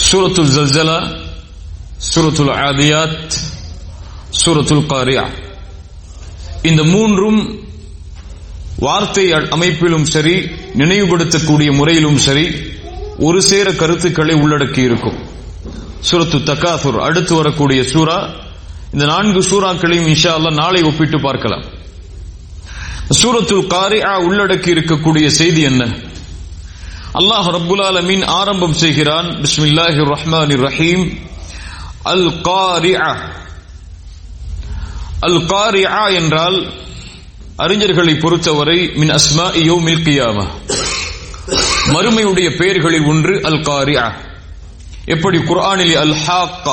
சூரத்துல் ஜல்ஜலா சூரத்துல் ஆதியாத் சூரத்துல் காரியா இந்த மூன்றும் வார்த்தை அமைப்பிலும் சரி நினைவுபடுத்தக்கூடிய முறையிலும் சரி ஒரு சேர கருத்துக்களை உள்ளடக்கி இருக்கும் சூரத்து தக்காசுர் அடுத்து வரக்கூடிய சூரா இந்த நான்கு சூறாக்களையும் இன்ஷா அல்லா நாளை ஒப்பிட்டு பார்க்கலாம் சூரத்துல் காரியா உள்ளடக்கி இருக்கக்கூடிய செய்தி என்ன அல்லாஹ் ரப்புல் ஆலமீன் ஆரம்பம் செய்கிறான் பிஸ்மில்லாஹிர் ரஹ்மானிர் ரஹீம் அல் காரியா அல் காரியா என்றால் அறிஞர்களை பொறுத்தவரை மின் அஸ்மா யோமில் கியாமா மறுமையுடைய பெயர்களில் ஒன்று அல் காரியா எப்படி குர்ஆனில் அல் ஹாக்கா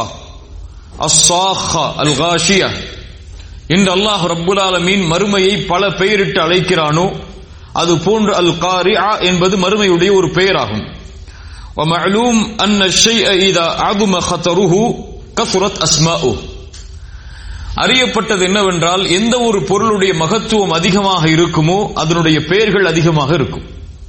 அஸ்ஸாஹா அல் காஷியா என்று அல்லாஹ் ரப்புல் ஆலமீன் மறுமையை பல பெயரிட்டு அழைக்கிறானோ அது போன்று அல் காரியா என்பது மறுமையுடைய ஒரு பெயராகும் ومعلوم أن الشيء إذا عظم خطره كثرت أسماؤه அறியப்பட்டது என்னவென்றால் எந்த ஒரு பொருளுடைய மகத்துவம் அதிகமாக இருக்குமோ அதனுடைய பெயர்கள் அதிகமாக இருக்கும்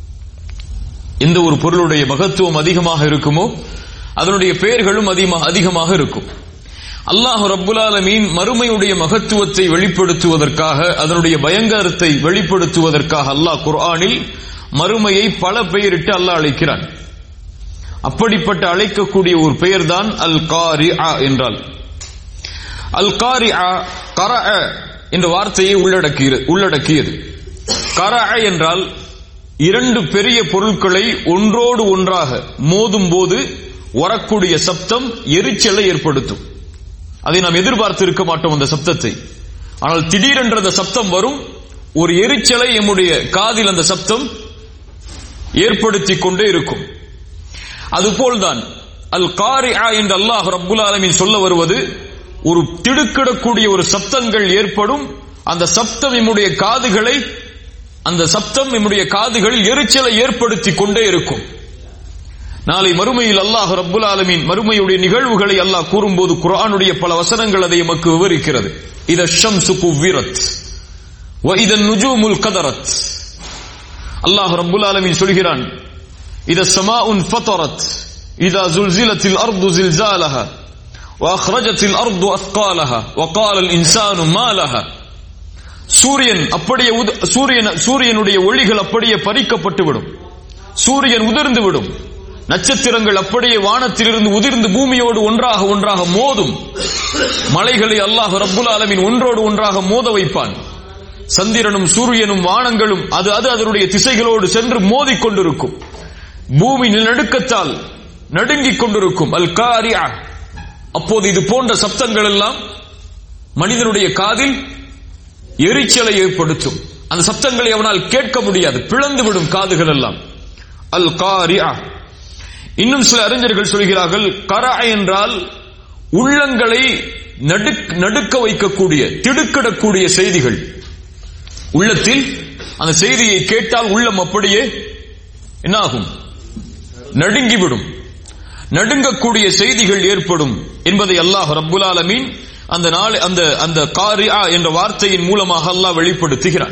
எந்த ஒரு பொருளுடைய மகத்துவம் அதிகமாக இருக்குமோ அதனுடைய பெயர்களும் அதிகமாக இருக்கும் அல்லாஹ் ரப்புல் ஆலமீன் மறுமையுடைய மகத்துவத்தை வெளிப்படுத்துவதற்காக அதனுடைய பயங்கரத்தை வெளிப்படுத்துவதற்காக அல்லாஹ் குர்ஆனில் மறுமையை பல பெயரிட்டு அல்லாஹ் அழைக்கிறான் அப்படிப்பட்ட அழைக்கக்கூடிய ஒரு பெயர்தான் அல் காரி என்றால் அல் காரி கர என்ற வார்த்தையை உள்ளடக்கியது உள்ளடக்கியது கர என்றால் இரண்டு பெரிய பொருட்களை ஒன்றோடு ஒன்றாக மோதும் போது வரக்கூடிய சப்தம் எரிச்சலை ஏற்படுத்தும் அதை நாம் எதிர்பார்த்து இருக்க மாட்டோம் அந்த சப்தத்தை ஆனால் திடீரென்ற அந்த சப்தம் வரும் ஒரு எரிச்சலை எம்முடைய காதில் அந்த சப்தம் ஏற்படுத்தி கொண்டே இருக்கும் அதுபோல்தான் அல் காரியா என்று அல்லாஹ் ரப்புல் ஆலமின் சொல்ல வருவது ஒரு திடுக்கிடக்கூடிய ஒரு சப்தங்கள் ஏற்படும் அந்த சப்தம் நம்முடைய காதுகளை அந்த சப்தம் நம்முடைய காதுகளில் எரிச்சலை ஏற்படுத்தி கொண்டே இருக்கும் நாளை மறுமையில் அல்லாஹ் ரப்புல் ஆலமீன் மறுமையுடைய நிகழ்வுகளை அல்லாஹ் கூறும்போது குரானுடைய பல வசனங்கள் அதை எமக்கு விவரிக்கிறது இத ஷம்சு குவிரத் வ இதன் நுஜூமுல் கதரத் அல்லாஹ் ரப்புல் ஆலமீன் சொல்கிறான் இத சமாஉன் ஃபதரத் இதா زلزلت الارض زلزالها واخرجت الارض اثقالها وقال الانسان ما لها சூரியன் அப்படியே சூரியன் சூரியனுடைய ஒளிகள் அப்படியே பறிக்கப்பட்டு விடும் சூரியன் உதிர்ந்து விடும் நட்சத்திரங்கள் அப்படியே வானத்திலிருந்து உதிர்ந்து பூமியோடு ஒன்றாக ஒன்றாக மோதும் மலைகளை அல்லாஹ் ரப்புல் ஆலமின் ஒன்றோடு ஒன்றாக மோத வைப்பான் சந்திரனும் சூரியனும் வானங்களும் அது அது அதனுடைய திசைகளோடு சென்று மோதிக் கொண்டிருக்கும் பூமி நடுக்கத்தால் நடுங்கிக் கொண்டிருக்கும் அல் காரியா அப்போது இது போன்ற சப்தங்கள் எல்லாம் மனிதனுடைய காதில் எரிச்சலை ஏற்படுத்தும் அந்த சப்தங்களை அவனால் கேட்க முடியாது பிளந்து விடும் காதுகள் எல்லாம் அல் காரியா இன்னும் சில அறிஞர்கள் சொல்கிறார்கள் கரா என்றால் உள்ளங்களை நடுக்க வைக்கக்கூடிய திடுக்கிடக்கூடிய செய்திகள் உள்ளத்தில் அந்த செய்தியை கேட்டால் உள்ளம் அப்படியே என்னாகும் நடுங்கிவிடும் நடுங்கக்கூடிய செய்திகள் ஏற்படும் என்பதை அல்லாஹ் ரப்புல் ஆலமீன் அந்த நாள் அந்த அந்த காரியா என்ற வார்த்தையின் மூலமாக அல்லாஹ் வெளிப்படுத்துகிறான்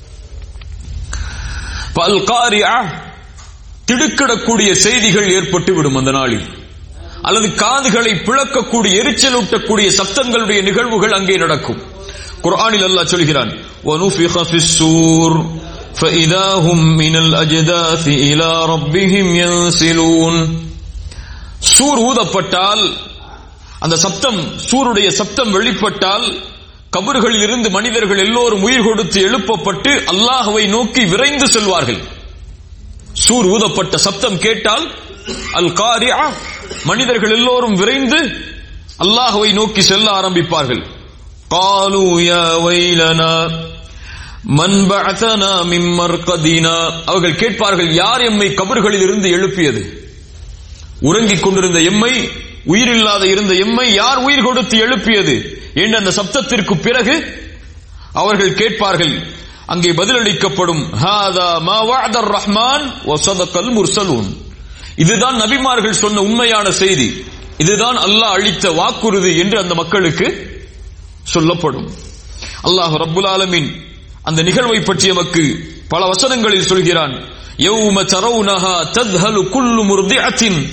பல் காரியா திடுக்கிடக்கூடிய செய்திகள் ஏற்பட்டு விடும் அந்த நாளில் அல்லது காதுகளை பிளக்கக்கூடிய எரிச்சலூட்டக்கூடிய சப்தங்களுடைய நிகழ்வுகள் அங்கே நடக்கும் குர்ஆனில் அல்லாஹ் சொல்கிறான் وَنُفِخَ فِي السُّورِ فَإِذَا هُمْ مِنَ الْأَجْدَاثِ إِلَى رَبِّهِمْ يَنْسِلُونَ சூர் ஊதப்பட்டால் அந்த சப்தம் சூருடைய சப்தம் வெளிப்பட்டால் கபர்களில் இருந்து மனிதர்கள் எல்லோரும் உயிர் கொடுத்து எழுப்பப்பட்டு அல்லாஹுவை நோக்கி விரைந்து செல்வார்கள் சூர் ஊதப்பட்ட சப்தம் கேட்டால் அல் காரியா மனிதர்கள் எல்லோரும் விரைந்து அல்லாஹுவை நோக்கி செல்ல ஆரம்பிப்பார்கள் قالوا يا ويلنا من بعثنا من مرقدنا அவர்கள் கேட்பார்கள் யார் எம்மை கபர்களில் இருந்து எழுப்பியது உறங்கிக் கொண்டிருந்த எம்மை உயிரில்லாத இருந்த எம்மை யார் உயிர் கொடுத்து எழுப்பியது என்ற அந்த சப்தத்திற்கு பிறகு அவர்கள் கேட்பார்கள் அங்கே பதிலளிக்கப்படும் ஹாதா மா வஅதர் ரஹ்மான் வ ஸதகல் முர்சலூன் இதுதான் நபிமார்கள் சொன்ன உண்மையான செய்தி இதுதான் அல்லாஹ் அளித்த வாக்குறுதி என்று அந்த மக்களுக்கு சொல்லப்படும் அல்லாஹ் ரப்புல் ஆலமீன் அந்த நிகழ்வை பற்றி நமக்கு பல வசனங்களில் சொல்கிறான் யௌம தரவுனஹா தத்ஹலு குல்லு முர்திஅத்தின்